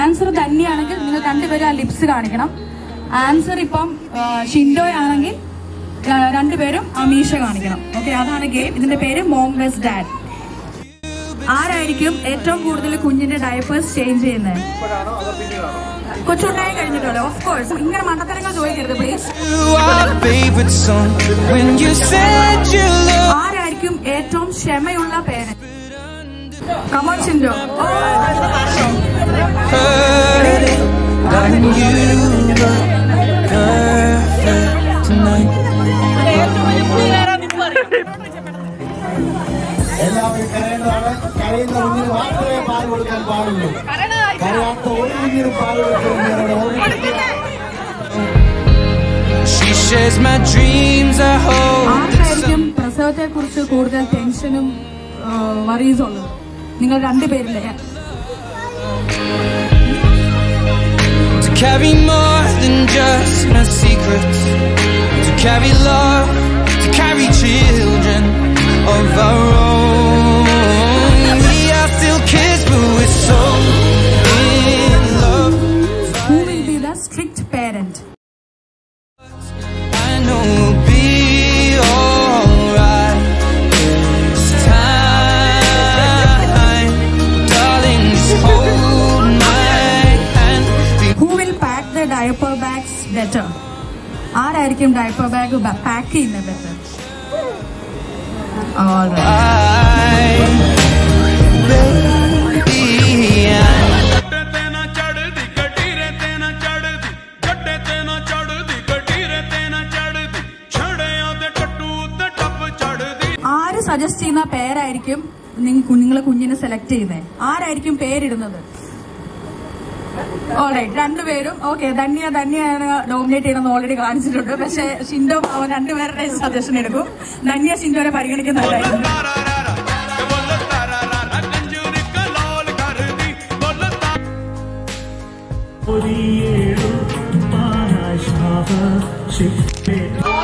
Answer തന്നെയാണെങ്കിൽ നിങ്ങൾ രണ്ടുപേരും ആ ലിപ്സ് കാണിക്കണം ആൻസർ ഇപ്പം ആ, ഷിൻഡോ ആണെങ്കിൽ ആ, രണ്ടുപേരും ആ മീശ കാണിക്കണം ഓക്കെ അതാണ് ഗെയിം ഇതിന്റെ പേര് മോം വെസ് ഡാഡ് ആരായിരിക്കും ഏറ്റവും കൂടുതൽ കുഞ്ഞിന്റെ ഡയപ്പേഴ്സ് ചേഞ്ച് ചെയ്യുന്നത് കൊച്ചുണ്ടായി കഴിഞ്ഞിട്ടല്ലോ ഓഫ് കോഴ്സ് ഇങ്ങനെ മണ്ടത്തരങ്ങൾ ചോദിക്കരുത് please Our favorite song when you said you loved ആരായിരിക്കും ഏറ്റവും ക്ഷമയുള്ള പേര് കമോൺ ചിന്തോ her. Darling, you look perfect tonight. എല്ലാവരും കരയേണ്ടതാണ് കരയുന്ന കുഞ്ഞിന് മാത്രമേ പാൽ കൊടുക്കാൻ പാടുള്ളൂ കരയാത്ത ഒരു കുഞ്ഞിനും പാൽ കൊടുക്കുന്നവരോട് She shares my dreams. I hope that ആർക്കായിരിക്കും പ്രസവത്തെ കുറിച്ച് കൂടുതൽ ടെൻഷനും വറീസ് ഉള്ളത് നിങ്ങൾ രണ്ടുപേരില്ലേ to carry more than just my secrets, to carry love, to carry children of our own. We are still kids, but we're so in love. Who will be the strict parent I know we'll be alright this time, darling. Just hold my hand. We who will pack the diaper bags better ആരായിരിക്കും diaper bag pack ചെയ്യുന്നത് better ਗੱਡੇ ਤੇ ਨਾ ਚੜਦੀ ਗੱਡੀਰੇ ਤੇ ਨਾ ਚੜਦੀ ਗੱਡੇ ਤੇ ਨਾ ਚੜਦੀ ਗੱਡੀਰੇ ਤੇ ਨਾ ਚੜਦੀ ਛੜਿਆਂ ਦੇ ਟੱਟੂ ਤੇ ਟੱਪ ਚੜਦੀ ആര് സജസ്റ്റ് ചെയ്യുന്ന പേരായിരിക്കും നിങ്ങൾ കുഞ്ഞിനെ സെലക്ട് ചെയ്യുന്നത് ആരായിരിക്കും പേരിടുന്നത് ഓൾറൈറ്റ് രണ്ടുപേരും ഓക്കെ ധന്യ ധന്യാണ് നോമിനേറ്റ് ചെയ്യണമെന്ന് ഓൾറെഡി കാണിച്ചിട്ടുണ്ട് പക്ഷെ ഷിൻഡോ അവൻ രണ്ടുപേരുടെ സജഷൻ എടുക്കും ധന്യ ഷിൻഡോനെ പരിഗണിക്കുന്നുണ്ടായിരുന്നു ਤਾਰਾਰਾਰਾ ਤੇ ਬੋਲ ਤਾਰਾਰਾਰਾ ਕੰਜੂਰੀ ਕਲੋਲ ਕਰਦੀ ਬੋਲ ਤਾ ഒരിയേഴും ആകാശാവ ശിക്ഷ